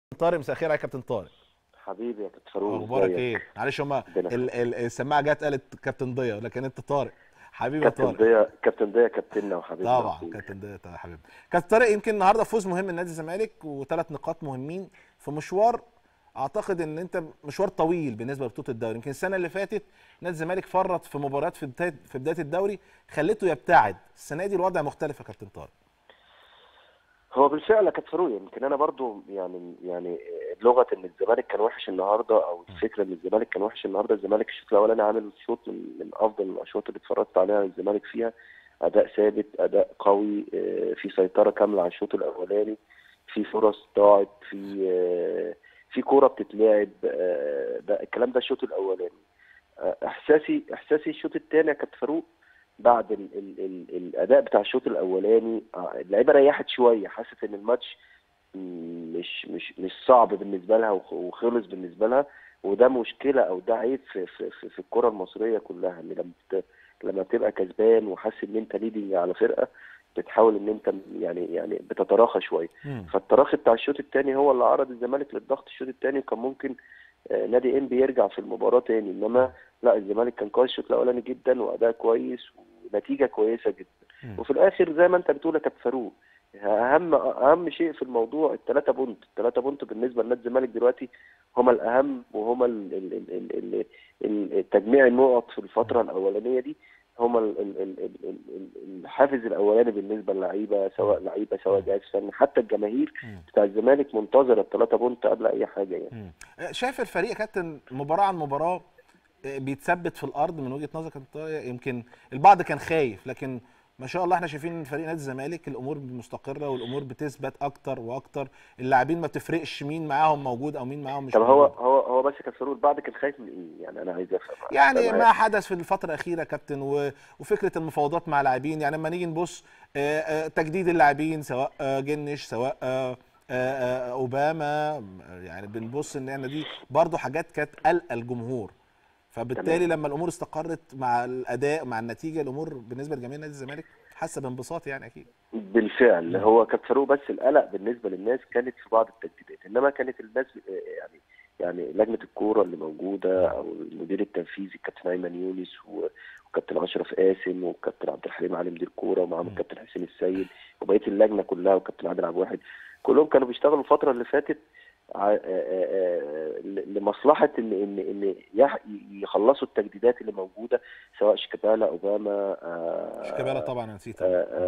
طارق مساء الخير عليك يا كابتن طارق حبيبي يا كابتن فاروق اخبارك ازيك؟ ايه معلش هما ربنا يخليك. ال- ال- السماعه جت قالت كابتن ضياء لكن انت طارق حبيبي يا كابتن طارق ضياء كابتن ضياء كابتننا وحبيبنا طبعا وأخويا. كابتن ضياء طبعا حبيبي كابتن طارق يمكن النهارده فوز مهم لنادي الزمالك وثلاث نقاط مهمين في مشوار اعتقد ان انت مشوار طويل بالنسبه لبطوله الدوري يمكن السنه اللي فاتت نادي الزمالك فرط في مباريات في بدايه في بدايه الدوري خلته يبتعد السنه دي الوضع مختلف يا كابتن طارق هو بالفعل يا كابتن فاروق يمكن انا برضو يعني يعني لغه ان الزمالك كان وحش النهارده او الفكره ان الزمالك كان وحش النهارده الزمالك الشوط الاولاني عامل شوط من, من افضل الاشواط اللي اتفرجت عليها الزمالك فيها اداء ثابت اداء قوي آه، في سيطره كامله على الشوط الاولاني في فرص ضاعت في آه، في كوره بتتلعب آه، ده الكلام ده الشوط الاولاني آه، احساسي احساسي الشوط الثاني يا كابتن فاروق بعد ال ال ال الاداء بتاع الشوط الاولاني آه، اللعيبه ريحت شويه حست ان الماتش م- مش مش مش صعب بالنسبه لها وخ- وخلص بالنسبه لها وده مشكله او ده عيب في في في, في الكره المصريه كلها ان لما بت- لما بتبقى كسبان وحاسس ان انت ليدنج على فرقه بتحاول ان انت يعني يعني بتتراخى شويه مم. فالتراخي بتاع الشوط الثاني هو اللي عرض الزمالك للضغط الشوط الثاني وكان ممكن آه، نادي ام يرجع في المباراه تاني انما لا الزمالك كان كويس الشوط الاولاني جدا واداء كويس ونتيجه كويسه جدا مم. وفي الاخر زي ما انت بتقول يا كابتن فاروق اهم اهم شيء في الموضوع الثلاثه بونت الثلاثه بونت بالنسبه لنادي الزمالك دلوقتي هما الاهم وهما ال- ال- ال- ال- ال- ال- تجميع النقط في الفتره الاولانيه دي هما ال- ال- ال- ال- ال- الحافز الاولاني بالنسبه للعيبه سواء لعيبه سواء جهاز فني حتى الجماهير مم. بتاع الزمالك منتظره الثلاثه بونت قبل اي حاجه يعني مم. شايف الفريق يا كابتن مباراه عن مباراه آه، بيتثبت في الارض من وجهه نظرك انت يمكن البعض كان خايف لكن ما شاء الله احنا شايفين ان فريق نادي الزمالك الامور مستقره والامور بتثبت اكتر واكتر اللاعبين ما بتفرقش مين معاهم موجود او مين معاهم مش طب هو موجود. هو هو بس كان فاروق البعض كان خايف من ايه؟ يعني انا عايز افهم يعني أنا ما حدث في الفترة الأخيرة يا كابتن و- وفكرة المفاوضات مع لاعبين يعني لما نيجي نبص آه، آه، تجديد اللاعبين سواء آه، جنش سواء آه، آه، آه، أوباما آه، يعني بنبص إن احنا دي برضو حاجات كانت قلقة الجمهور فبالتالي لما الأمور استقرت مع الأداء مع النتيجة الأمور بالنسبة لجماهير نادي الزمالك حاسة بانبساط يعني أكيد بالفعل هو كان فاروق بس القلق بالنسبه للناس كانت في بعض التجديدات انما كانت الناس آه، يعني يعني لجنه الكوره اللي موجوده او المدير التنفيذي الكابتن ايمن يونس و- وكابتن اشرف قاسم والكابتن عبد الحليم علي مدير كوره ومعاهم مم. الكابتن حسين السيد وبقيه اللجنه كلها والكابتن عادل عبد الواحد كلهم كانوا بيشتغلوا الفتره اللي فاتت ع- آه، آه، آه، ل- لمصلحه ان ان ان يح- يخلصوا التجديدات اللي موجوده سواء شيكابالا اوباما آه، شيكابالا طبعا أنا نسيت آه،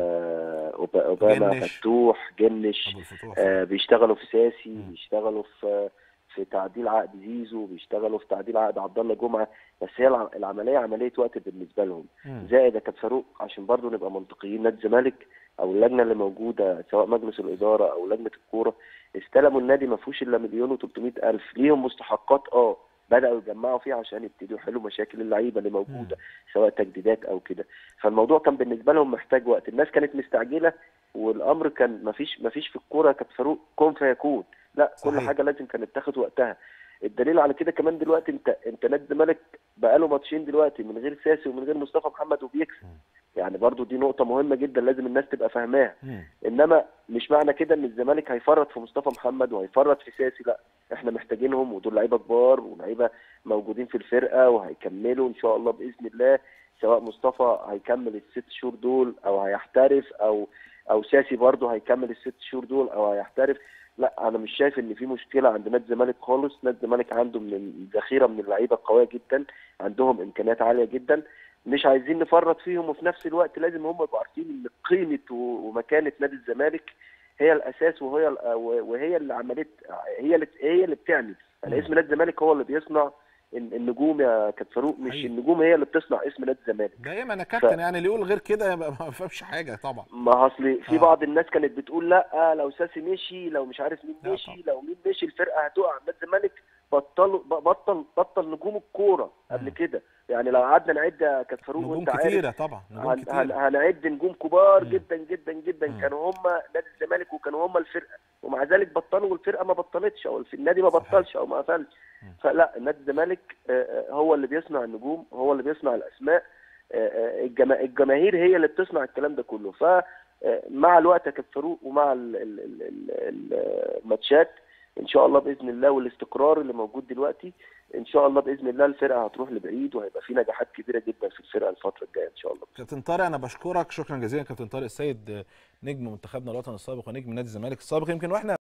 آه، أوب- اوباما جنش. فتوح جنش أبو الفتوح آه، بيشتغلوا في ساسي مم. بيشتغلوا في في تعديل عقد زيزو بيشتغلوا في تعديل عقد عبد الله جمعه بس هي الع- العمليه عمليه وقت بالنسبه لهم مم. زائد يا كابتن فاروق عشان برضو نبقى منطقيين نادي الزمالك او اللجنه اللي موجوده سواء مجلس الاداره او لجنه الكوره استلموا النادي ما فيهوش الا مليون و300 الف ليهم مستحقات اه بداوا يجمعوا فيها عشان يبتدوا يحلوا مشاكل اللعيبه اللي موجوده سواء تجديدات او كده فالموضوع كان بالنسبه لهم محتاج وقت الناس كانت مستعجله والامر كان مفيش مفيش في الكوره يا كابتن فاروق كن فيكون لا كل صحيح. حاجه لازم كانت تاخد وقتها الدليل على كده كمان دلوقتي انت انت نادي الزمالك بقاله ماتشين دلوقتي من غير ساسي ومن غير مصطفى محمد وبيكسب يعني برضو دي نقطه مهمه جدا لازم الناس تبقى فاهماها مم. انما مش معنى كده ان الزمالك هيفرط في مصطفى محمد وهيفرط في ساسي لا احنا محتاجينهم ودول لعيبه كبار ولعيبه موجودين في الفرقه وهيكملوا ان شاء الله باذن الله سواء مصطفى هيكمل الست شهور دول او هيحترف او او ساسي برضه هيكمل الست شهور دول او هيحترف لا انا مش شايف ان في مشكله عند نادي الزمالك خالص نادي الزمالك عنده من ذخيره من اللعيبه قويه جدا عندهم امكانيات عاليه جدا مش عايزين نفرط فيهم وفي نفس الوقت لازم هم يبقوا عارفين ان قيمه و- ومكانه نادي الزمالك هي الاساس وهي ال- وهي اللي عملت هي اللي هي اللي بتعمل يعني مم. اسم نادي الزمالك هو اللي بيصنع الن- النجوم يا كابتن فاروق مش حقيقي. النجوم هي اللي بتصنع اسم نادي الزمالك دايما يا كابتن يعني اللي يقول غير كده يبقى ما فهمش حاجة طبعا ما اصل في آه. بعض الناس كانت بتقول لا لو ساسي مشي لو مش عارف مين لا مشي لو مين مشي الفرقه هتقع نادي الزمالك بطلوا ب- بطل بطل نجوم الكوره قبل مم. كده يعني لو قعدنا نعد يا كابتن فاروق نجوم وانت عارف كتيرة طبعا نجوم هن- هن- كتيرة هنعد نجوم كبار مم. جدا جدا جدا مم. كانوا هم نادي الزمالك وكانوا هم الفرقه ومع ذلك بطلوا والفرقه ما بطلتش او في النادي ما صحيح. بطلش او ما قفلش مم. فلا نادي الزمالك آه، آه، هو اللي بيصنع النجوم هو اللي بيصنع الاسماء آه، آه، الجما- الجماهير هي اللي بتصنع الكلام ده كله ف آه، مع الوقت يا كابتن فاروق ومع ال- ال- ال- ال- ال- الماتشات ان شاء الله باذن الله والاستقرار اللي موجود دلوقتي ان شاء الله باذن الله الفرقه هتروح لبعيد وهيبقى في نجاحات كبيره جدا في الفرقه الفتره الجايه ان شاء الله كابتن طارق انا بشكرك شكرا جزيلا كابتن طارق السيد نجم منتخبنا الوطني السابق ونجم نادي الزمالك السابق يمكن واحنا